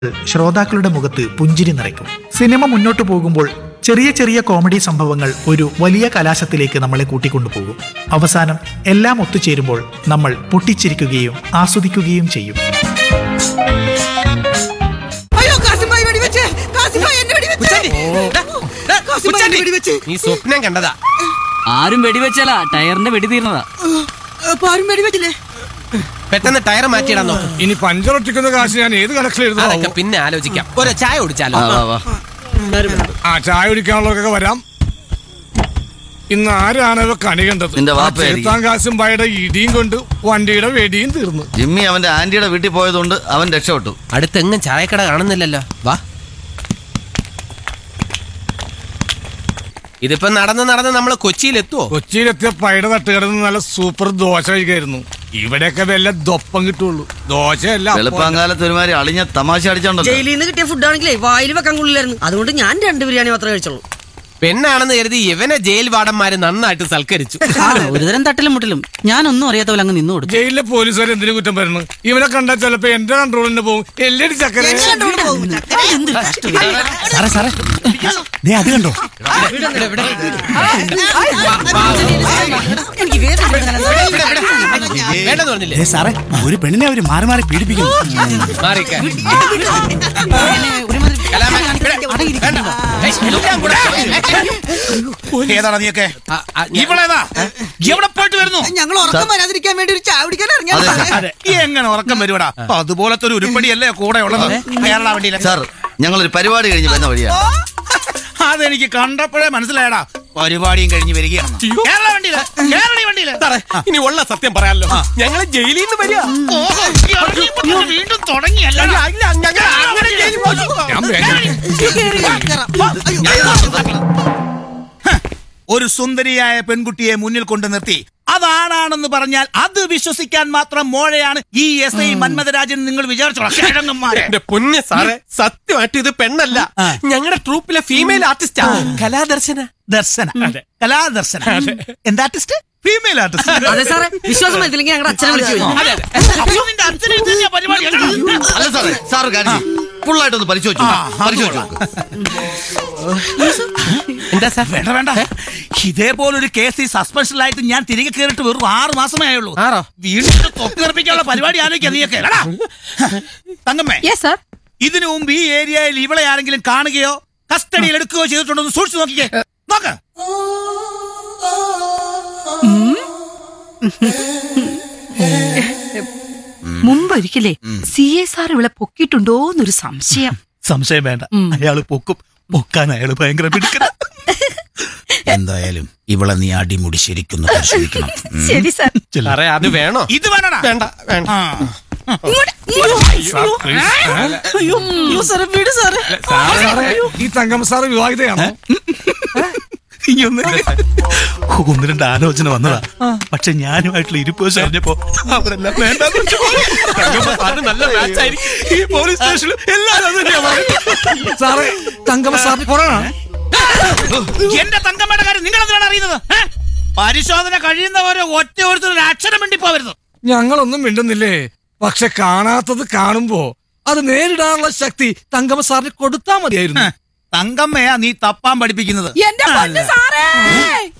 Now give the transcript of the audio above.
ശ്രോതാക്കളുടെ മുഖത്ത് പുഞ്ചിരി നിറയ്ക്കും സിനിമ മുന്നോട്ടു പോകുമ്പോൾ ചെറിയ ചെറിയ കോമഡി സംഭവങ്ങൾ ഒരു വലിയ കലാശത്തിലേക്ക് നമ്മളെ കൂട്ടിക്കൊണ്ടുപോകും അവസാനം എല്ലാം ഒത്തുചേരുമ്പോൾ നമ്മൾ പൊട്ടിച്ചിരിക്കുകയും ആസ്വദിക്കുകയും ചെയ്യും അയ്യോ കാസിമായി വെടിവെച്ച് കാസിമായി എന്നെ വെടിവെച്ച് കാസിമായി എന്നെ വെടിവെച്ച് നീ സ്വപ്നം കണ്ടതാ ആരും വെടിവെച്ചല്ല ടയറിന്റെ വെടി തീർന്നതാ അപ്പൊ ആരും വെടിവെച്ചില്ലേ പെട്ടെന്ന് ടയർ മാറ്റിയിടാൻ നോക്കും ഇനി പഞ്ചർ ഒട്ടിക്കുന്ന കാശ് ഞാൻ ഏത് കണക്ഷൻ അതൊക്കെ എഴുതാം പിന്നെ ആലോചിക്കാം ഒരു ചായ കുടിച്ചാലോ ആ ചായ കുടിക്കാനുള്ളതൊക്കെ വരാം ഇന്ന് ആരാണ് ഇവ കണി കണ്ടത് നിന്റെ വാപ്പയായിരിക്കും. ചെറുത്താൻ കാശും പായുടെ ഇടിയും കൊണ്ട് വണ്ടിയുടെ വെടിയും തീർന്നു ജിമ്മി അവന്റെ ആന്റിയുടെ വീട്ടിൽ പോയതുകൊണ്ട് അവൻ രക്ഷപ്പെട്ടു അടുത്തെങ്ങും ചായക്കട കാണുന്നില്ലല്ലോ വാ ഇതിപ്പോ നടന്ന് നടന്ന് നമ്മള് കൊച്ചിയിൽ എത്തുവോ കൊച്ചിയിലെത്തിയ പൈയുടെ തട്ടുകിടന്ന് നല്ല സൂപ്പർ ദോശ കഴിക്കായിരുന്നു ഇവിടെയൊക്കെ വല്ല ദൊപ്പം കിട്ടുള്ളൂ ദോശയല്ല അപ്പം. വെളുപ്പാങ്കാലത്ത് ഒരുമാതിരി അളിഞ്ഞ തമാശ അടിച്ചോണ്ടല്ലോ ജയിലിൽ നിന്ന് കിട്ടിയ ഫുഡാണെങ്കിലേ വായിൽ വെക്കാൻ കൊള്ളില്ലായിരുന്നു അതുകൊണ്ട് ഞാൻ രണ്ട് ബിരിയാണി മാത്രമേ കഴിച്ചുള്ളൂ പെണ്ണാണെന്ന് കരുതി ഇവനെ ജയിൽ വാടന്മാര് നന്നായിട്ട് സൽക്കരിച്ചു ആ ഒരുതരം തട്ടിലും മുട്ടിലും ഞാനൊന്നും അറിയാത്ത പോലെ അങ്ങ് നിന്നു കൊടുത്തു ജയിലിലെ പോലീസുകാർ എന്തിനു കുറ്റം പറയുന്നു ഇവനെ കണ്ടാൽ ചിലപ്പോ എന്റെ കൺട്രോളിന് പോകും എല്ലടി ചക്കര സാറേ സാറേ ദേ അത് കണ്ടോ എനിക്ക് വേദന വേണ്ടെന്ന് പറഞ്ഞില്ലേ ദേ സാറേ ഒരു പെണ്ണിനെ അവര് മാറി മാറി പീഡിപ്പിക്കുന്നു മാറിക്ക കലാമേ, ഇവിടെ. വേണ്ട. ഏയ്, എല്ലാം കൂടെ. ഏതാണ് നീയൊക്കെ ആ, ആ, ഞാൻ- ഇവളേതാ എവിടെ പോയിട്ട് വരുന്നു ഞങ്ങൾ ഉറക്കം വരാതിരിക്കാൻ വേണ്ടി ഒരു ചായ കുടിക്കാൻ അതെ, ഇറങ്ങിയ സാർ. ഈ എങ്ങനെ ഉറക്കം വരുവടാ അപ്പൊ അതുപോലത്തെ ഒരു ഉരുപ്പടിയല്ലേ കൂടെ ഉള്ളത് കേരള വണ്ടിയിലെ സാർ ഞങ്ങളൊരു പരിപാടി കഴിഞ്ഞ് വരുന്ന വഴിയാ അതെനിക്ക് കണ്ടപ്പോഴേ മനസ്സിലായടാ പരിപാടിയും കഴിഞ്ഞ് വരികയാണ് കേരള വണ്ടിയില് കേരള വണ്ടിയില് സാറേ, ഇനി ഉള്ള സത്യം പറയാമല്ലോ ഞങ്ങള് ജയിലിൽ നിന്ന് വരിക ഓഹോ, ഈ ഇറങ്ങിയപ്പോ വീണ്ടും തുടങ്ങിയല്ല ഞങ്ങൾ അങ്ങനെ ജയിലിൽ പോയി. ഞാൻ വേഗം ഒരു സുന്ദരിയായ പെൺകുട്ടിയെ മുന്നിൽ കൊണ്ട് നിർത്തി അതാണാണെന്ന് പറഞ്ഞാൽ അത് വിശ്വസിക്കാൻ മാത്രം മോഴയാണ് ഈ എസ് ഐ മന്മഥരാജൻ നിങ്ങൾ വിചാരിച്ചോളാം എന്റെ പൊന്ന് സാറേ സത്യമായിട്ട് ഇത് പെണ്ണല്ല ഞങ്ങളുടെ ട്രൂപ്പിലെ ഫീമെയിൽ ആർട്ടിസ്റ്റാ കലാദർശന ദർശന കലാദർശന എന്താ ആർട്ടിസ്റ്റ് ഫീമെയിൽ ആർട്ടിസ്റ്റ് അതെ സാറേ വിശ്വാസം പറ്റില്ലെങ്കിൽ ഞങ്ങളുടെ അച്ഛനെ വിളിച്ചു പോയി അല്ല സാറേ സാർ കാര്യം ഫുള്ളായിട്ടൊന്ന് പരിശോധിച്ചു പരിശോധിച്ചു നോക്ക്. എന്താ സാർ വേണ്ട വേണ്ട ഇതേപോലൊരു കേസ് ഈ സസ്പെൻഷനിലായിട്ട് ഞാൻ തിരികെ കയറിയിട്ട് വെറും ആറ് മാസമേ ആയുള്ളൂ ആറോ? വീണ്ടും തൊപ്പി ഉറപ്പിക്കാനുള്ള പരിപാടി ആലോചിക്കാം നീയൊക്കെ എടാ. തങ്കമ്മേ ഇതിനു മുമ്പ് ഈ ഏരിയയിൽ ഇവളെ ആരെങ്കിലും കാണുകയോ കസ്റ്റഡിയിൽ എടുക്കുകയോ ചെയ്തിട്ടുണ്ടോ എന്ന് സൂക്ഷിച്ചു നോക്കിക്കേ നോക്ക് മുമ്പൊരിക്കലേ സി എ സാർ ഇവിടെ പൊക്കിയിട്ടുണ്ടോ എന്നൊരു സംശയം സംശയം വേണ്ട അയാള് പൊക്കും പൊക്കാൻ അയാള് ഭയങ്കര പിടിക്കുന്ന എന്തായാലും ഇവളെ നീ അടിമുടി ശരിക്കുന്നു പരിശോധിക്കണം ഉം. ശരി സാർ സാറേ അത് വേണോ ഇത് വേണടാ വേണ്ട വേണ്ട ആ. ഈ തങ്കം സാറ് വിവാഹിതയാണോ ഇനി ഒന്ന് ഒന്ന് രണ്ട് ആലോചന വന്നതാ പക്ഷെ ഞാനുമായിട്ടുള്ള ഇരിപ്പ് വെച്ച് അറിഞ്ഞപ്പോ അവരെല്ലാം വേണ്ട അത് നല്ല മാച്ച് ആയിരിക്കും ഈ പോലീസ് സ്റ്റേഷനിൽ എല്ലാവരും അത് തന്നെയാ പറയുന്നത്. സാറേ തങ്കം സാറിന് കുറവാണ് എന്റെ തങ്കമ്മയുടെ കാര്യം നിങ്ങൾ എന്തിനാണ് അറിയുന്നത് ഏ? പരിശോധന കഴിയുന്നവരെ ഒറ്റ ഒരുത്തരും അക്ഷരം വേണ്ടി പോവരുത് ഞങ്ങളൊന്നും മിണ്ടുന്നില്ലേ പക്ഷെ കാണാത്തത് കാണുമ്പോ അത് നേരിടാനുള്ള ശക്തി തങ്കമ്മ സാറിന് കൊടുത്താ മതിയായിരുന്നു തങ്കമ്മയാ നീ തപ്പാൻ പഠിപ്പിക്കുന്നത് എന്റെ പൊന്ന് സാറേ